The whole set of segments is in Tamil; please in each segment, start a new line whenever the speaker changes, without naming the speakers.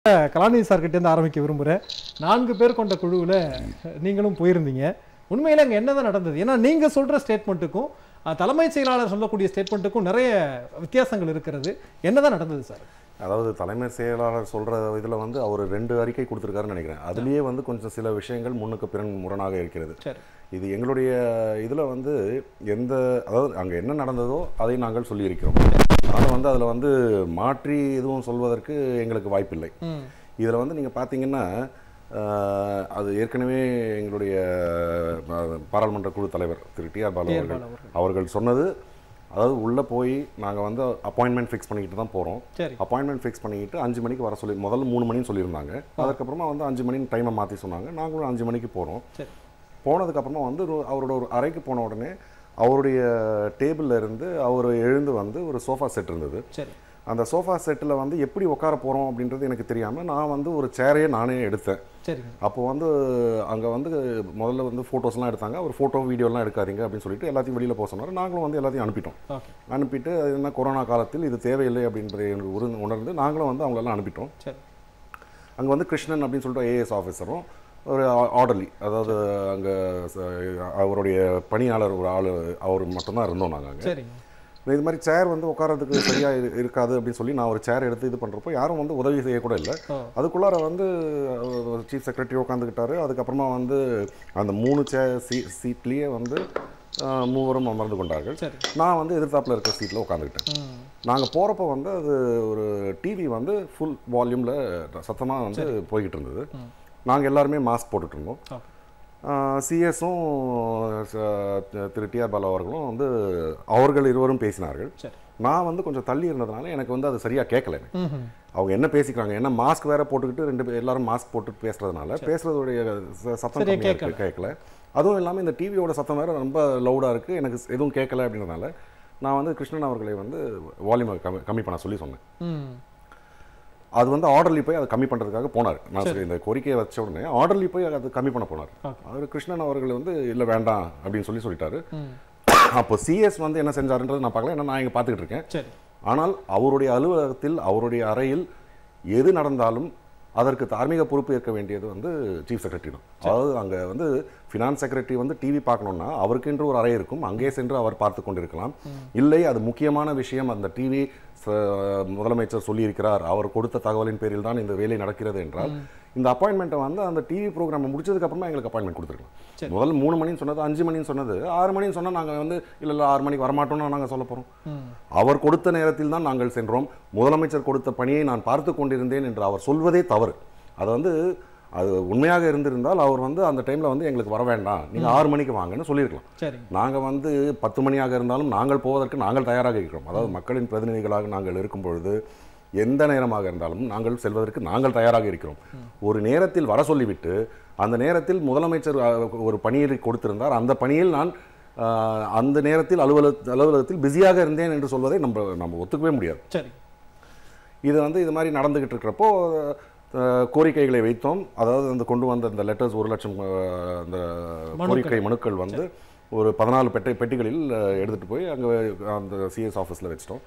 கலாநிதி சார்கிட்ட இருந்து ஆரம்பிக்க விரும்புகிறேன் நான்கு பேர் கொண்ட குழுவில் நீங்களும் போயிருந்தீங்க உண்மையில அங்கே என்னதான் நடந்தது ஏன்னா நீங்க சொல்ற ஸ்டேட்மெண்ட்டுக்கும் அஹ், தலைமைச் செயலாளர் சொல்லக்கூடிய ஸ்டேட்மெண்ட்டுக்கும் நிறைய வித்தியாசங்கள் இருக்கிறது என்னதான் நடந்தது சார்
அதாவது தலைமை செயலாளர் சொல்ற இதுல வந்து அவர் ரெண்டு அறிக்கை கொடுத்துருக்காருன்னு நினைக்கிறேன் அதுலயே வந்து கொஞ்சம் சில விஷயங்கள் முன்னுக்கு பிறன் முரணாக இருக்கிறது
சரி
இது எங்களுடைய இதுல வந்து எந்த அதாவது அங்க என்ன நடந்ததோ அதை நாங்கள் சொல்லியிருக்கிறோம் ஆனால் வந்து அதுல வந்து மாற்றி எதுவும் சொல்வதற்கு எங்களுக்கு வாய்ப்பில்லை
ம்
இதுல வந்து நீங்க பாத்தீங்கன்னா ஆஹ், அது ஏற்கனவே எங்களுடைய ஆஹ், பாராளுமன்ற குழு தலைவர் திரு டி ஆர் பாலு
டி.ஆர்.
அவர்கள்
பாலு அவர்கள்.
அவர்கள் சொன்னது அதாவது உள்ளே போய் நாங்கள் வந்து அப்பாயின்மெண்ட் ஃபிக்ஸ் பண்ணிக்கிட்டு தான் போகிறோம்
சரி
அப்பாயின்மெண்ட் ஃபிக்ஸ் பண்ணிக்கிட்டு அஞ்சு மணிக்கு வர சொல்லி முதல்ல மூணு மணின்னு சொல்லியிருந்தாங்க அதுக்கப்புறமா வந்து அஞ்சு மணி டைமை மாற்றி சொன்னாங்க நாங்களும் அஞ்சு மணிக்கு போகிறோம்
சரி
போனதுக்கப்புறமா வந்து ஒரு- அவரோட ஒரு அறைக்கு போன உடனே அவருடைய டேபிளில் இருந்து அவர் எழுந்து வந்து ஒரு சோஃபா செட் இருந்தது
சரி
அந்த சோஃபா செட்டில் வந்து எப்படி உட்கார போகிறோம் அப்படின்றது எனக்கு தெரியாமல் நான் வந்து ஒரு சேரையே நானே எடுத்தேன்
சரிங்க
அப்போ வந்து அங்கே வந்து முதல்ல வந்து ஃபோட்டோஸ்லாம் எடுத்தாங்க அவர் ஃபோட்டோ வீடியோலாம் எடுக்காதீங்க அப்படின்னு சொல்லிட்டு எல்லாத்தையும் வெளியில் போக சொன்னார் நாங்களும் வந்து எல்லாத்தையும் அனுப்பிட்டோம்
ஓகே
அனுப்பிட்டு அது என்ன கொரோனா காலத்தில் இது தேவையில்லை அப்படின்றத எங்களுக்கு உரு- உணர்ந்து நாங்களும் வந்து அவங்களெல்லாம் அனுப்பிட்டோம்
சரி
அங்கே வந்து கிருஷ்ணன் அப்படின்னு சொல்லிட்டு ஏஎஸ் ஆஃபீஸரும் ஒரு ஆர்டர்லி அதாவது அங்கே அவருடைய பணியாளர் ஒரு ஆள் அவர் மட்டும்தான் இருந்தோம் நாங்கள் அங்கே
சரிங்க
இது மாதிரி சேர் வந்து உட்காரதுக்கு சரியாக இருக்காது அப்படின்னு சொல்லி நான் ஒரு சேர் எடுத்து இது பண்ணுறப்போ யாரும் வந்து உதவி செய்யக்கூட இல்லை
ஓ
அதுக்குள்ளார வந்து சீஃப் செக்ரட்டரி உட்காந்துக்கிட்டாரு அதுக்கப்புறமா வந்து அந்த மூணு சே சீ சீட்லேயே வந்து அஹ், மூவரும் அமர்ந்து கொண்டார்கள்
சரி
நான் வந்து எதிர்த்தாப்புல இருக்கிற சீட்டில் உட்காந்துக்கிட்டேன்
ம்
நாங்கள் போகிறப்ப வந்து அது ஒரு டிவி வந்து ஃபுல் வால்யூமில் சத்தமாக வந்து போய்கிட்டு இருந்தது நாங்கள் எல்லாருமே மாஸ்க் போட்டுட்டு இருந்தோம்
ஓகே
சிஎஸும் திரு டிஆர் பாலா அவர்களும் வந்து அவர்கள் இருவரும் பேசினார்கள்
சரி
நான் வந்து கொஞ்சம் தள்ளி இருந்ததுனால எனக்கு வந்து அது சரியாக கேட்கல
ம்
அவங்க என்ன பேசிக்கிறாங்க ஏன்னா மாஸ்க் வேற போட்டுக்கிட்டு ரெண்டு பேர் எல்லாரும் மாஸ்க் போட்டு பேசுறதுனால பேசுறதுடைய ச- சத்தம்
சரியா
கம்மியா இருக்கு கேட்கல அதுவும் இல்லாமல் இந்த டிவியோட சத்தம் வேற ரொம்ப லவுடாக இருக்கு எனக்கு எதுவும் கேட்கல அப்படின்றதுனால நான் வந்து கிருஷ்ணன் அவர்களை வந்து வால்யூமை கம்மி கம்மி பண்ண சொல்லி சொன்னேன்
ம்
அது வந்து ஆர்டர்லி போய் அதை கம்மி பண்ணுறதுக்காக போனார் நான் சரி இந்த கோரிக்கையை வச்ச உடனே ஆர்டர்லி போய் அது கம்மி பண்ண போனார்
Okay.
அவர் கிருஷ்ணன் அவர்கள் வந்து இல்லை வேண்டாம் அப்படின்னு சொல்லி சொல்லிட்டாரு
ம்
அப்போ சிஎஸ் வந்து என்ன செஞ்சாருன்றது நான் பார்க்கல ஏன்னா நான் இங்கே பார்த்துக்கிட்டு இருக்கேன்
சரி
ஆனால் அவருடைய அலுவலகத்தில் அவருடைய அறையில் எது நடந்தாலும் அதற்கு தார்மீக பொறுப்பு ஏற்க வேண்டியது வந்து சீஃப் செக்ரட்டரி தான் அதாவது அங்கே வந்து ஃபினான்ஸ் செக்ரட்டரி வந்து டிவி பார்க்கணும்னா அவருக்கென்று ஒரு அறை இருக்கும் அங்கே சென்று அவர் பார்த்து கொண்டிருக்கலாம் இல்லை அது முக்கியமான விஷயம் அந்த டிவி முதலமைச்சர் சொல்லியிருக்கிறார் அவர் கொடுத்த தகவலின் பேரில் தான் இந்த வேலை நடக்கிறது என்றால் இந்த அப்பாயின்மெண்ட்டை வந்து அந்த டிவி ப்ரோக்ராம் முடிச்சதுக்கு அப்புறமா எங்களுக்கு அப்பாயின்மெண்ட் கொடுத்துருக்கலாம் முதல்ல மூணு மணின்னு சொன்னது அஞ்சு மணின்னு சொன்னது ஆறு மணின்னு சொன்னால் நாங்கள் வந்து இல்லை இல்லை ஆறு மணிக்கு வரமாட்டோம்னு நாங்கள் சொல்ல போகிறோம்
ம்
அவர் கொடுத்த நேரத்தில் தான் நாங்கள் சென்றோம் முதலமைச்சர் கொடுத்த பணியை நான் பார்த்து கொண்டிருந்தேன் என்று அவர் சொல்வதே தவறு அது வந்து அது உண்மையாக இருந்திருந்தால் அவர் வந்து அந்த டைமில் வந்து எங்களுக்கு வர வேண்டாம் நீங்கள் ஆறு மணிக்கு வாங்கன்னு சொல்லியிருக்கலாம்
சரிங்க
நாங்கள் வந்து பத்து மணியாக இருந்தாலும் நாங்கள் போவதற்கு நாங்கள் தயாராக இருக்கிறோம் அதாவது மக்களின் பிரதிநிதிகளாக நாங்கள் இருக்கும் பொழுது எந்த நேரமாக இருந்தாலும் நாங்கள் செல்வதற்கு நாங்கள் தயாராக இருக்கிறோம் ஒரு நேரத்தில் வர சொல்லிவிட்டு அந்த நேரத்தில் முதலமைச்சர் அஹ், ஒரு பணியை கொடுத்திருந்தார் அந்த பணியில் நான் அஹ், அந்த நேரத்தில் அலுவலக அலுவலகத்தில் பிஸியாக இருந்தேன் என்று சொல்வதை நம்ம நம்ம ஒத்துக்கவே முடியாது
சரி
இது வந்து இது மாதிரி நடந்துகிட்டு இருக்கிறப்போ அஹ், கோரிக்கைகளை வைத்தோம் அதாவது அந்த கொண்டு வந்த அந்த லெட்டர்ஸ் ஒரு லட்சம் அஹ், அந்த கோரிக்கை மனுக்கள் வந்து ஒரு பதினாலு பெட்டை பெட்டிகளில் அஹ், எடுத்துட்டு போய் அங்கே அந்த சிஎஸ் ஆஃபீஸில் வச்சிட்டோம்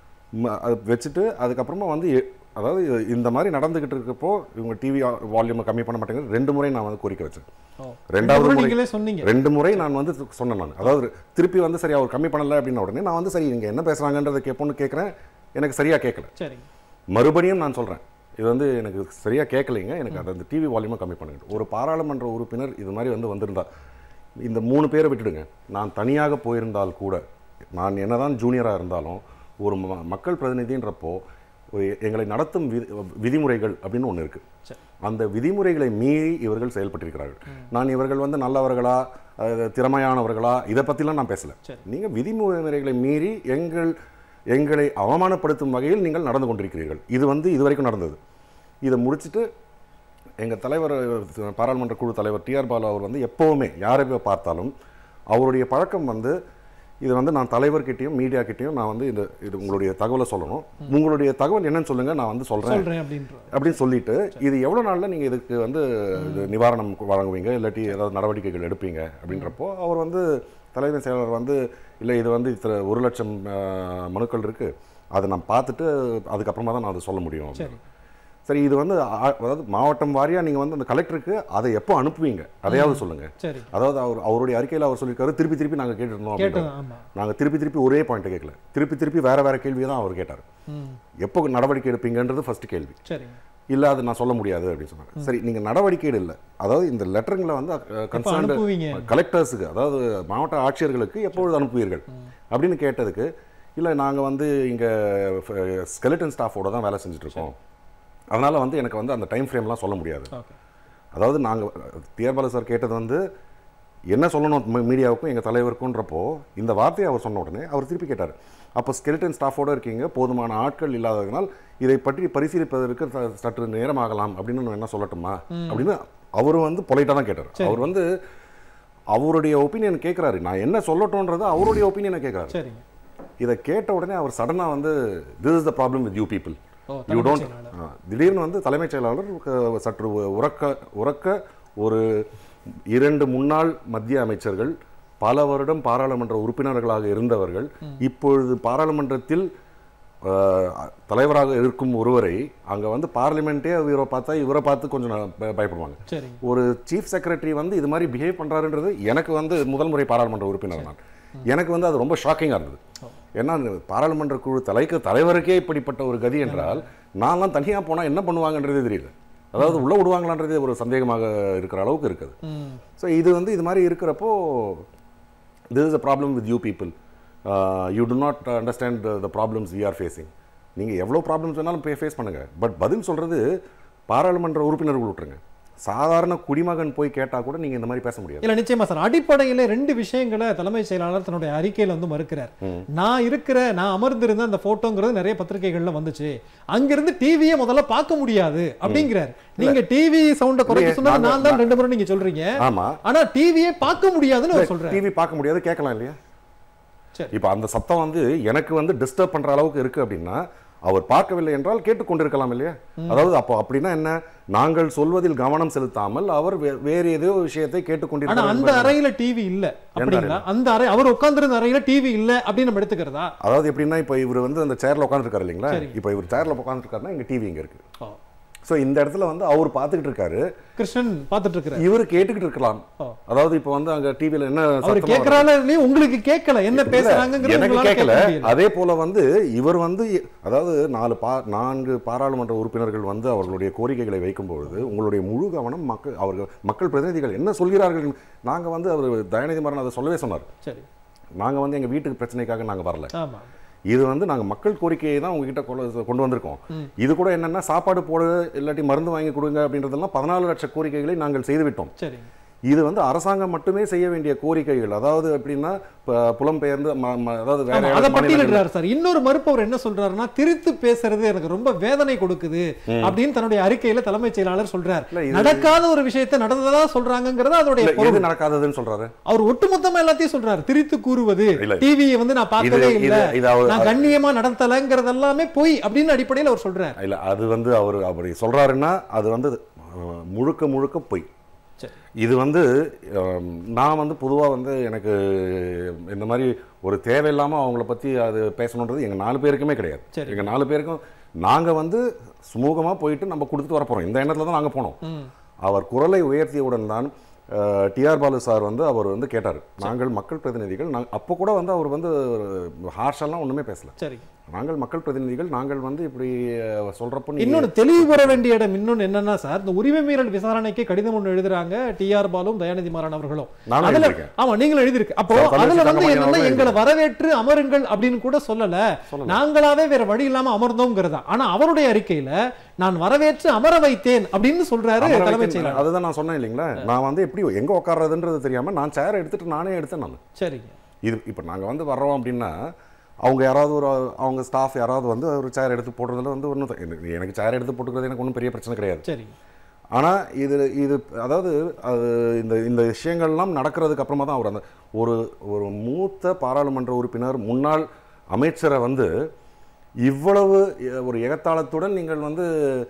ம- அது வச்சுட்டு அதுக்கப்புறமா வந்து எ- அதாவது இந்த மாதிரி நடந்துகிட்டு இருக்கப்போ இவங்க டிவி வால்யூமை கம்மி பண்ண மாட்டேங்குது ரெண்டு முறை நான் வந்து கோரிக்கை வச்சேன்
ஓ
ரெண்டாவது
அப்புறம்
முறை
நீங்களே சொன்னீங்க
ரெண்டு முறை நான் வந்து சொன்னேன் நான் அதாவது திருப்பி வந்து சரி அவர் கம்மி பண்ணல அப்படின்ன உடனே நான் வந்து சரி இங்கே என்ன பேசுகிறாங்கன்றதை கேட்போன்னு கேட்குறேன் எனக்கு சரியாக கேட்கல
சரிங்க
மறுபடியும் நான் சொல்கிறேன் இது வந்து எனக்கு சரியாக கேட்கலைங்க எனக்கு அது அந்த டிவி வால்யூமை கம்மி பண்ணுங்க ஒரு பாராளுமன்ற உறுப்பினர் இது மாதிரி வந்து வந்திருந்தா இந்த மூணு பேரை விட்டுடுங்க நான் தனியாக போயிருந்தால் கூட நான் என்னதான் ஜூனியராக இருந்தாலும் ஒரு ம- மக்கள் பிரதிநிதின்றப்போ ஒரு எங்களை நடத்தும் விதி விதிமுறைகள் அப்படின்னு ஒன்று இருக்குது
சரி
அந்த விதிமுறைகளை மீறி இவர்கள் செயல்பட்டிருக்கிறார்கள் நான் இவர்கள் வந்து நல்லவர்களா அஹ், திறமையானவர்களா இதை பற்றிலாம் நான் பேசல
சரி.
நீங்கள் விதிமுறைகளை மீறி எங்கள் எங்களை அவமானப்படுத்தும் வகையில் நீங்கள் நடந்து கொண்டிருக்கிறீர்கள் இது வந்து இதுவரைக்கும் நடந்தது இதை முடிச்சிட்டு எங்கள் தலைவர் அஹ், பாராளுமன்ற குழு தலைவர் டிஆர் பாலு அவர் வந்து எப்போவுமே யாரை போய் பார்த்தாலும் அவருடைய பழக்கம் வந்து இது வந்து நான் தலைவர்கிட்டயும் மீடியா கிட்டயும் நான் வந்து இது இது உங்களுடைய தகவலை சொல்லணும் உங்களுடைய தகவல் என்னன்னு சொல்லுங்க நான் வந்து சொல்றேன்
சொல்றேன் அப்படின்ற
அப்படின்னு சொல்லிட்டு இது எவ்வளவு நாள்ல நீங்க இதுக்கு வந்து இது நிவாரணம் வழங்குவீங்க இல்லாட்டி ஏதாவது நடவடிக்கைகள் எடுப்பீங்க அப்படின்றப்போ அவர் வந்து தலைமை செயலாளர் வந்து இல்லை இது வந்து இத்தனை ஒரு லட்சம் அஹ், மனுக்கள் இருக்கு அதை நான் பார்த்துட்டு அதுக்கப்புறமா தான் நான் அதை சொல்ல முடியும்
சரி
சரி இது வந்து ஆ- அதாவது மாவட்டம் வாரியா நீங்க வந்து அந்த கலெக்டருக்கு அதை எப்போ அனுப்புவீங்க அதையாவது சொல்லுங்க
சரி
அதாவது அவர் அவருடைய அறிக்கையில் அவர் சொல்லியிருக்காரு திருப்பி திருப்பி நாங்க கேட்டுட்டு இருந்தோம்
கேட்டது
அப்படின்றாரு.
ஆமா
நாங்க திருப்பி திருப்பி ஒரே பாயிண்ட் கேட்கல திருப்பி திருப்பி வேற வேற கேள்வியை தான் அவர் கேட்டார்
ம்
எப்போ நடவடிக்கை எடுப்பீங்கன்றது ஃபர்ஸ்ட் கேள்வி
சரிங்க
இல்ல அது நான் சொல்ல முடியாது அப்படின்னு சொன்னாங்க சரி நீங்க நடவடிக்கை எடுல அதாவது இந்த லெட்டருங்களை வந்து
எப்ப
கன்சர்ன்
அனுப்புவீங்க
கலெக்டர்ஸுக்கு அதாவது மாவட்ட ஆட்சியர்களுக்கு எப்பொழுது அனுப்புவீர்கள் அப்படின்னு கேட்டதுக்கு இல்லை நாங்கள் வந்து இங்கே ஸ்கெலிட்டன் ஸ்டாஃபோட தான் வேலை செஞ்சுட்டு இருக்கோம் அதனால வந்து எனக்கு வந்து அந்த டைம் ஃப்ரேம்லாம் சொல்ல முடியாது
ஓகே
அதாவது நாங்கள் டிஆர் சார் கேட்டது வந்து என்ன சொல்லணும் மீ- மீடியாவுக்கும் எங்கள் தலைவருக்குன்றப்போ இந்த வார்த்தையை அவர் சொன்ன உடனே அவர் திருப்பி கேட்டார் அப்போ ஸ்கெலிட்டன் ஸ்டாஃபோட இருக்கீங்க போதுமான ஆட்கள் இல்லாததனால் இதை பற்றி பரிசீலிப்பதற்கு ச- சற்று நேரமாகலாம் அப்படின்னு நான் என்ன சொல்லட்டுமா அப்படின்னு அவரும் வந்து பொலைட்டாக தான் கேட்டார் அவர் வந்து அவருடைய ஒப்பீனியன் கேட்குறாரு நான் என்ன சொல்லட்டும்ன்றது அவருடைய ஒப்பீனியனை கேட்குறாரு
சரிங்க
இதை கேட்ட உடனே அவர் சடனாக வந்து this is the problem with you people
oh
you
தலைமைச்
டோன்ட்
செயலாளர்.
திடீர்னு வந்து தலைமைச் செயலாளர் க- சற்று உ- உறக்க உறக்க ஒரு இரண்டு முன்னாள் மத்திய அமைச்சர்கள் பல வருடம் பாராளுமன்ற உறுப்பினர்களாக இருந்தவர்கள் இப்பொழுது பாராளுமன்றத்தில் அஹ், தலைவராக இருக்கும் ஒருவரை அங்க வந்து பார்லிமெண்ட்டே இவரை பார்த்தா இவரை பார்த்து கொஞ்சம் ந- பய- பயப்படுவாங்க
சரிங்க
ஒரு சீஃப் செக்ரட்டரி வந்து இது மாதிரி பிஹேவ் பண்றாருன்றது எனக்கு வந்து முதல் முறை பாராளுமன்ற உறுப்பினர் நான் எனக்கு வந்து அது ரொம்ப ஷாக்கிங்காக இருந்தது ஏன்னா இந்த பாராளுமன்ற குழு தலைக்கு தலைவருக்கே இப்படிப்பட்ட ஒரு கதி என்றால் நான்லாம் தனியா போனா என்ன பண்ணுவாங்கன்றதே தெரியல அதாவது உள்ள விடுவாங்களான்றதே ஒரு சந்தேகமாக இருக்கிற அளவுக்கு இருக்குது
ம்
ஸோ இது வந்து இது மாதிரி இருக்கிறப்போ this is a problem with you people you do not understand the problems we are facing நீங்கள் எவ்வளோ ப்ராப்ளம்ஸ் வேணாலும் ஃபேஸ் பண்ணுங்க பட் பதில் சொல்கிறது பாராளுமன்ற உறுப்பினர்கள் விட்டுருங்க சாதாரண குடிமகன் போய் கேட்டால் கூட நீங்கள் இந்த மாதிரி பேச முடியாது
இல்ல நிச்சயமா சார் அடிப்படையில ரெண்டு விஷயங்களை தலைமைச் செயலாளர் தன்னுடைய அறிக்கையில வந்து மறுக்கிறார் நான் இருக்கிற நான் அமர்ந்திருந்த அந்த போட்டோங்கிறது நிறைய பத்திரிகைகள்ல வந்துச்சு அங்கிருந்து டிவியே முதல்ல பார்க்க முடியாது அப்படிங்கிறார் நீங்க டிவி சவுண்ட குறைக்க
இல்லையே,
சொன்னது
நாங்க-
நான் தான் ரெண்டு முறை நீங்க சொல்றீங்க
ஆமாம்
ஆனா டிவியே பார்க்க முடியாதுன்னு அவர் சொல்றாரு
டிவி பார்க்க முடியாது கேட்கலாம் இல்லையா
சரி.
இப்போ அந்த சத்தம் வந்து எனக்கு வந்து டிஸ்டர்ப் பண்ற அளவுக்கு இருக்கு அப்படின்னா அவர் பார்க்கவில்லை என்றால் கேட்டுக்கொண்டிருக்கலாம் இல்லையா அதாவது அப்போ அப்படின்னா என்ன நாங்கள் சொல்வதில் கவனம் செலுத்தாமல் அவர் வே- வேறு ஏதோ விஷயத்தை
ஆனா அந்த
கேட்டுக்கொண்டிருக்கிறார்
அறையில டிவி இல்ல அப்படிங்களா அந்த அறை அவர் உட்கார்ந்திருந்த அறையில டிவி இல்ல அப்படின்னு நம்ம எடுத்துக்கிறதா
அதாவது எப்படின்னா இப்போ இவர் வந்து அந்த சேர்ல உட்காந்துருக்காரு இல்லைங்களா
சரி.
இப்போ இவர் சேர்ல உட்காந்துருக்காருன்னா இங்க டிவி இங்க இருக்கு
ஓ.
ஸோ இந்த இடத்துல வந்து அவர் பார்த்துக்கிட்டு இருக்காரு
கிருஷ்ணன் பார்த்துட்டு இருக்கிறார்
இவர் கேட்டுக்கிட்டு இருக்கலாம்
ஓ.
அதாவது இப்போ வந்து அங்க டிவில என்ன
அவர்
சத்தமா வருது?
கேட்கறாரு இல்லையா உங்களுக்கு கேட்கல என்ன
இல்ல,
பேசுறாங்கிறது
எனக்கு
உங்களால
கேட்கல
கேட்க முடியல.
அதே போல வந்து இவர் வந்து அதாவது நாலு பா நான்கு பாராளுமன்ற உறுப்பினர்கள் வந்து அவர்களுடைய கோரிக்கைகளை வைக்கும் பொழுது உங்களுடைய முழு கவனம் மக்கள் அவர்கள் மக்கள் பிரதிநிதிகள் என்ன சொல்கிறார்கள் நாங்க வந்து அவர் தயாநிதி மாறன் அதை சொல்லவே சொன்னார்
சரி
நாங்க வந்து எங்க வீட்டுக்கு பிரச்சனைக்காக நாங்க வரல
ஆமா
இது வந்து நாங்க மக்கள் கோரிக்கையை தான் உங்ககிட்ட கொண்டு கொண்டு வந்திருக்கோம் இது கூட என்னன்னா சாப்பாடு போடு இல்லாட்டி மருந்து வாங்கி கொடுங்க அப்படின்றதெல்லாம் பதினாலு லட்சம் கோரிக்கைகளை நாங்கள் செய்துவிட்டோம்
சரி
இது வந்து அரசாங்கம் மட்டுமே செய்ய வேண்டிய கோரிக்கைகள் அதாவது எப்படின்னா ப- புலம்பெயர்ந்து ம- ம- அதாவது வேற
ஆமா,
இடத்து
அதை
மாநிலங்கள்
பட்டியலிடுறாரு சார் இன்னொரு மறுப்பவர் என்ன சொல்றாருன்னா திரித்து பேசுறது எனக்கு ரொம்ப வேதனை கொடுக்குது அப்படின்னு தன்னுடைய அறிக்கையில தலைமைச் செயலாளர் சொல்றார்
இல்ல, இது-
நடக்காத ஒரு விஷயத்தை நடந்ததா சொல்றாங்கிறத அதோடைய
இல்ல,
பொருள்
எது நடக்காததுன்னு சொல்றாரு
அவர் ஒட்டுமொத்தமா எல்லாத்தையும் சொல்றாரு திரித்து கூறுவது
இல்ல.
டிவியை வந்து நான் பார்க்கவே
இது-
இல்ல
இது அவர்
நான் கண்ணியமா நடத்தலைங்கிறது எல்லாமே பொய் அப்படின்னு அடிப்படையில் அவர் சொல்றாரு
இல்ல அது வந்து அவர் அப்படி சொல்றாருன்னா அது வந்து அஹ், முழுக்க முழுக்க பொய்
சரி
இது வந்து அஹ், நான் வந்து பொதுவா வந்து எனக்கு இந்த மாதிரி ஒரு தேவையில்லாம அவங்கள பத்தி அது பேசணுன்றது எங்க நாலு பேருக்குமே கிடையாது
சரி.
எங்க நாலு பேருக்கும் நாங்க வந்து சுமூகமா போயிட்டு நம்ம கொடுத்துட்டு வர போறோம் இந்த எண்ணத்துல தான் நாங்க போனோம்
ம்
அவர் குரலை உயர்த்தியவுடன் தான் டிஆர் பாலு சார் வந்து அவர் வந்து கேட்டார் நாங்கள் மக்கள் பிரதிநிதிகள் நாங்கள் அப்போ கூட வந்து அவர் வந்து ஹார்ஷெல்லாம் ஒன்றுமே பேசல
சரி
நாங்கள் மக்கள் பிரதிநிதிகள் நாங்கள் வந்து இப்படி அஹ், சொல்றப்போ நீங்க-
இன்னொன்னு தெளிவு பெற வேண்டிய இடம் இன்னொன்னு என்னன்னா சார் இந்த உரிமை மீறல் விசாரணைக்கு கடிதம் ஒன்று எழுதுறாங்க டி ஆர் பாலும் தயாநிதி மாறன் அவர்களும்
நானும்
அதுல
எழுதியிருக்கேன்.
ஆமா நீங்களும் எழுதிருக்கு அப்போ
சார், தமிழரசு
அதுல வந்து
தங்கமணி
என்னன்னா
அவர்களும்
எங்களை வரவேற்று அமருங்கள் அப்படின்னு கூட சொல்லல
சொல்லல.
நாங்களாவே வேற வழி இல்லாம அமர்ந்தோங்கிறதா ஆனா அவருடைய அறிக்கையில நான் வரவேற்று அமர வைத்தேன் அப்படின்னு சொல்றாரு
அமர
தலைமைச்
வைத்தேன்.
செயலாளர்
அதுதான் நான் சொன்னேன் இல்லைங்களா நான் வந்து எப்படி எங்க உட்கார்றதுன்றது தெரியாம நான் சேர் எடுத்துட்டு நானே எடுத்தேன் நான்
சரிங்க
இது இப்போ நாங்கள் வந்து வர்றோம் அப்படின்னா அவங்க யாராவது ஒரு அவங்க ஸ்டாஃப் யாராவது வந்து ஒரு சேர் எடுத்து போடுறதுல வந்து ஒன்றும் எனக்கு சேர் எடுத்து போட்டுக்கிறது எனக்கு ஒன்றும் பெரிய பிரச்சனை கிடையாது
சரிங்க
ஆனால் இது இது அதாவது அது இந்த இந்த விஷயங்கள்லாம் நடக்கிறதுக்கு அப்புறமா தான் அவர் அந்த ஒரு ஒரு மூத்த பாராளுமன்ற உறுப்பினர் முன்னாள் அமைச்சரை வந்து இவ்வளவு எ- ஒரு எகத்தாளத்துடன் நீங்கள் வந்து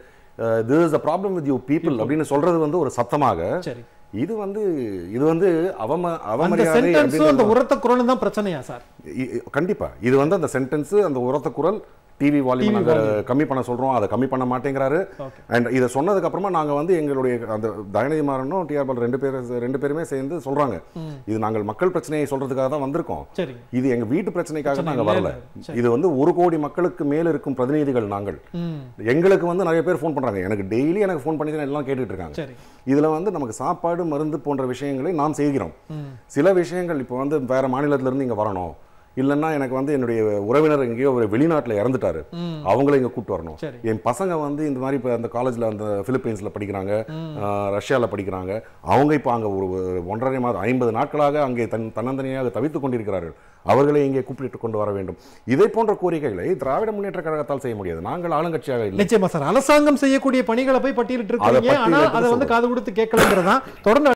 this is a problem with you people அப்படின்னு சொல்றது வந்து ஒரு சத்தமாக
சரி
இது வந்து இது வந்து அவம
அந்த
அவமரியாதை
சென்டென்ஸும் அந்த
அப்படின்றது-
உரத்த குரலும் தான் பிரச்சனையா சார்
இ- இ- கண்டிப்பா இது வந்து அந்த சென்டென்ஸ் அந்த உரத்த குரல் டிவி வால்யூம்
TV
நாங்கள் கம்மி பண்ண சொல்றோம் அதை கம்மி பண்ண மாட்டேங்கிறாரு
Okay.
அண்ட் இதை சொன்னதுக்கு அப்புறமா நாங்க வந்து எங்களுடைய அந்த தயநிதி மாறனும் டிஆர் பால் ரெண்டு பேர் ரெண்டு பேருமே சேர்ந்து சொல்றாங்க இது நாங்கள் மக்கள் பிரச்சனையை சொல்றதுக்காக தான் வந்திருக்கோம்
சரிங்க
இது எங்க வீட்டு பிரச்சனைக்காக
பிரச்சனை
நாங்க
இல்ல,
வரல
இல்ல.
இது வந்து ஒரு கோடி மக்களுக்கு மேல இருக்கும் பிரதிநிதிகள் நாங்கள்
ம்
எங்களுக்கு வந்து நிறைய பேர் ஃபோன் பண்றாங்க எனக்கு டெய்லி எனக்கு ஃபோன் பண்ணி தான் எல்லாம் கேட்டுட்டு இருக்காங்க
சரி
இதுல வந்து நமக்கு சாப்பாடு மருந்து போன்ற விஷயங்களை நாம் செய்கிறோம்
ம்
சில விஷயங்கள் இப்போ வந்து வேற மாநிலத்துல இருந்து இங்க வரணும் இல்லைன்னா எனக்கு வந்து என்னுடைய உறவினர் எங்கேயோ ஒரு வெளிநாட்டுல இறந்துட்டாரு
ம்
அவங்கள இங்க கூட்டு வரணும்
சரி
என் பசங்க வந்து இந்த மாதிரி இப்போ அந்த காலேஜில் அந்த பிலிப்பைன்ஸில் படிக்கிறாங்க ரஷ்யாவில் படிக்கிறாங்க அவங்க இப்போ அங்கே ஒரு ஒரு ஒன்றரை மாதம் ஐம்பது நாட்களாக அங்கே தன் தன்னந்தனியாக தவித்துக் கொண்டிருக்கிறார்கள் அவர்களை இங்கே கூப்பிட்டு கொண்டு வர வேண்டும் இதை போன்ற கோரிக்கைகளை திராவிட முன்னேற்ற கழகத்தால் செய்ய முடியாது நாங்கள் ஆளுங்கட்சியாக இல்லை
நிச்சயமா சார் அரசாங்கம் செய்யக்கூடிய பணிகளை போய் பட்டியலிட்டு
அதை
இருக்கீங்க ஆனா
பட்டியலிட்டு
அதை வந்து காது கொடுத்து கேட்கலங்கிறதான் தொடர்ந்து